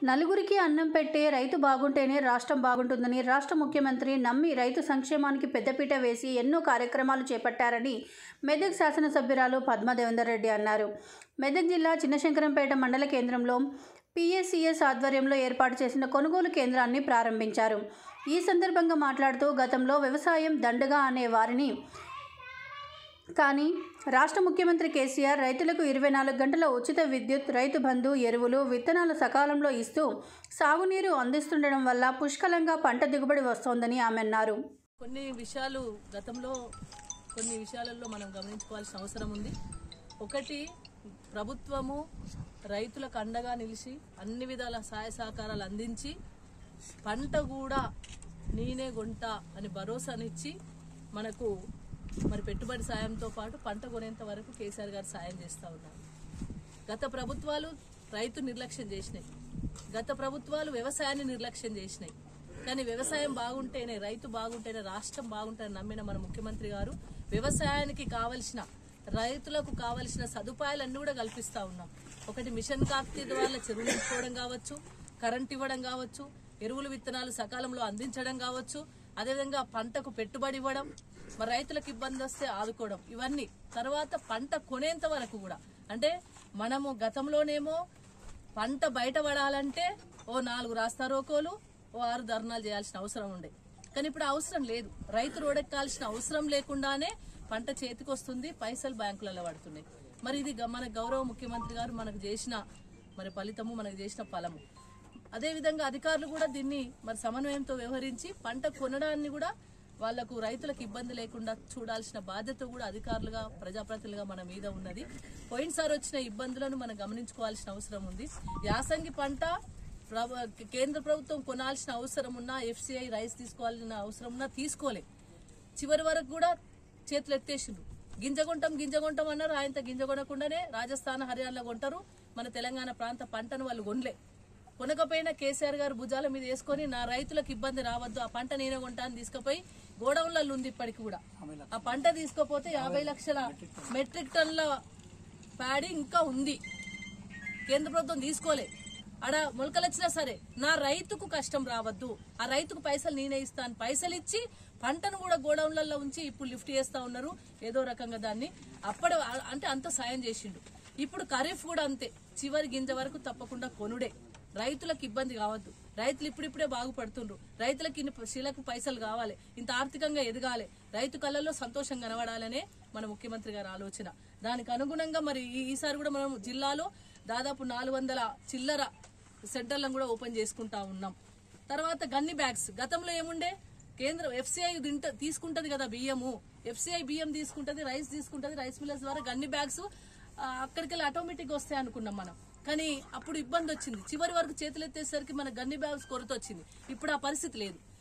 నలుగురికి అన్నం పెట్టే రైతు బాగుంటేనే రాష్ట్రం బాగుంటుందని రాష్ట్ర ముఖ్యమంత్రి నమ్మి రైతు సంక్షేమానికి పెద్దపీట వేసి ఎన్నో కార్యక్రమాలు చేపట్టారని మెదక్ శాసనసభ్యురాలు పద్మ దేవేందర్ రెడ్డి అన్నారు మెదక్ జిల్లా చిన్నశంకరంపేట మండల కేంద్రంలో పిఎస్సిఎస్ ఆధ్వర్యంలో ఏర్పాటు చేసిన కొనుగోలు కేంద్రాన్ని ప్రారంభించారు ఈ సందర్భంగా మాట్లాడుతూ గతంలో వ్యవసాయం దండగా అనే వారిని కానీ రాష్ట్ర ముఖ్యమంత్రి కేసీఆర్ రైతులకు ఇరవై నాలుగు గంటల ఉచిత విద్యుత్ రైతు బంధు ఎరువులు విత్తనాలు సకాలంలో ఇస్తూ సాగునీరు అందిస్తుండడం వల్ల పుష్కలంగా పంట దిగుబడి వస్తోందని ఆమె అన్నారు కొన్ని విషయాలు గతంలో కొన్ని విషయాలలో మనం గమనించుకోవాల్సిన అవసరం ఉంది ఒకటి ప్రభుత్వము రైతులకు అండగా నిలిచి అన్ని విధాల సహాయ సహకారాలు అందించి పంట కూడా నేనే కొంట అని భరోసానిచ్చి మనకు మరి పెట్టుబడి సాయంతో పాటు పంట కొనేంత వరకు కేసీఆర్ గారు సాయం చేస్తూ ఉన్నారు గత ప్రభుత్వాలు రైతు నిర్లక్ష్యం చేసినాయి గత ప్రభుత్వాలు వ్యవసాయాన్ని నిర్లక్ష్యం చేసినాయి కానీ వ్యవసాయం బాగుంటేనే రైతు బాగుంటేనే రాష్ట్రం బాగుంటేనే నమ్మిన మన ముఖ్యమంత్రి గారు వ్యవసాయానికి కావలసిన రైతులకు కావలసిన సదుపాయాలన్నీ కూడా కల్పిస్తా ఉన్నాం ఒకటి మిషన్ కాకతీ ద్వారా చెరువులు నింపుకోవడం కావచ్చు కరెంట్ ఇవ్వడం కావచ్చు ఎరువులు విత్తనాలు సకాలంలో అందించడం కావచ్చు అదేవిధంగా పంటకు పెట్టుబడి ఇవ్వడం మరి రైతులకు ఇబ్బంది వస్తే ఆదుకోవడం ఇవన్నీ తర్వాత పంట కొనేంత వరకు కూడా అంటే మనము గతంలోనేమో పంట బయటపడాలంటే ఓ నాలుగు రాస్తారోకోలు ఓ ఆరు ధర్నాలు చేయాల్సిన అవసరం ఉండే కానీ ఇప్పుడు అవసరం లేదు రైతు రోడెక్కాల్సిన అవసరం లేకుండానే పంట చేతికి వస్తుంది పైసలు బ్యాంకులలో పడుతున్నాయి మరి ఇది గ- మన గౌరవ ముఖ్యమంత్రి గారు మనకు చేసిన మరి ఫలితము మనకు చేసిన ఫలము అదేవిధంగా అధికారులు కూడా దీన్ని మరి సమన్వయంతో వ్యవహరించి పంట కొనడాన్ని కూడా వాళ్లకు రైతులకు ఇబ్బంది లేకుండా చూడాల్సిన బాధ్యత కూడా అధికారులుగా ప్రజాప్రతినిధులుగా మన మీద ఉన్నది పోయినసారి వచ్చిన ఇబ్బందులను మనం గమనించుకోవాల్సిన అవసరం ఉంది యాసంగి పంట ప్రభ- కేంద్ర ప్రభుత్వం కొనాల్సిన అవసరం ఉన్నా ఎఫ్సిఐ రైస్ తీసుకోవాల్సిన అవసరం ఉన్నా తీసుకోలే చివరి వరకు కూడా చేతులు ఎత్తేసిండ్రు గింజ కొంటాం గింజ కొంటాం అన్నారు ఆయనతో గింజ కొనకుండానే రాజస్థాన్ హర్యానాలో కొంటారు మన తెలంగాణ ప్రాంత పంటను వాళ్ళు కొనలే కొనకపోయినా కేసీఆర్ గారు భుజాల మీద వేసుకొని నా రైతులకు ఇబ్బంది రావద్దు ఆ పంట నేనే కొంటాను తీసుకుపోయి గోడౌన్లలో ఉంది ఇప్పటికి కూడా ఆ పంట తీసుకపోతే యాభై లక్షల మెట్రిక్ టన్ల ప్యాడీ ఇంకా ఉంది కేంద్ర ప్రభుత్వం తీసుకోలే ఆడ మొలకలు వచ్చినా సరే నా రైతుకు కష్టం రావద్దు ఆ రైతుకు పైసలు నేనే ఇస్తాను పైసలు ఇచ్చి పంటను కూడా గోడౌన్లలో ఉంచి ఇప్పుడు లిఫ్ట్ చేస్తా ఉన్నారు ఏదో రకంగా దాన్ని అప్పటి అంటే అంత సాయం చేసిండు ఇప్పుడు ఖరీఫ్ కూడా అంతే చివరి గింజ వరకు తప్పకుండా కొనుడే రైతులకు ఇబ్బంది కావద్దు రైతులు ఇప్పుడిప్పుడే బాగుపడుతుండ్రు రైతులకు ఇన్ని శీలకు పైసలు కావాలి ఇంత ఆర్థికంగా ఎదగాలి రైతు కళ్ళల్లో సంతోషం కనబడాలనే మన ముఖ్యమంత్రి గారి ఆలోచన దానికి అనుగుణంగా మరి ఈ- ఈసారి కూడా మనం జిల్లాలో దాదాపు నాలుగు వందల చిల్లర సెంటర్లను కూడా ఓపెన్ చేసుకుంటా ఉన్నాం తర్వాత గన్ని బ్యాగ్స్ గతంలో ఏముండే కేంద్రం ఎఫ్సిఐ తింట తీసుకుంటది కదా బియ్యము ఎఫ్సిఐ బియ్యం తీసుకుంటది రైస్ తీసుకుంటది రైస్ మిల్లర్స్ ద్వారా గన్ని బ్యాగ్స్ అక్కడికి వెళ్ళి ఆటోమేటిక్ వస్తాయి అనుకున్నాం మనం కానీ అప్పుడు ఇబ్బంది వచ్చింది చివరి వరకు చేతులు ఎత్తేసరికి మన గన్ని బ్యాగ్స్ కొరత వచ్చింది ఇప్పుడు ఆ పరిస్థితి లేదు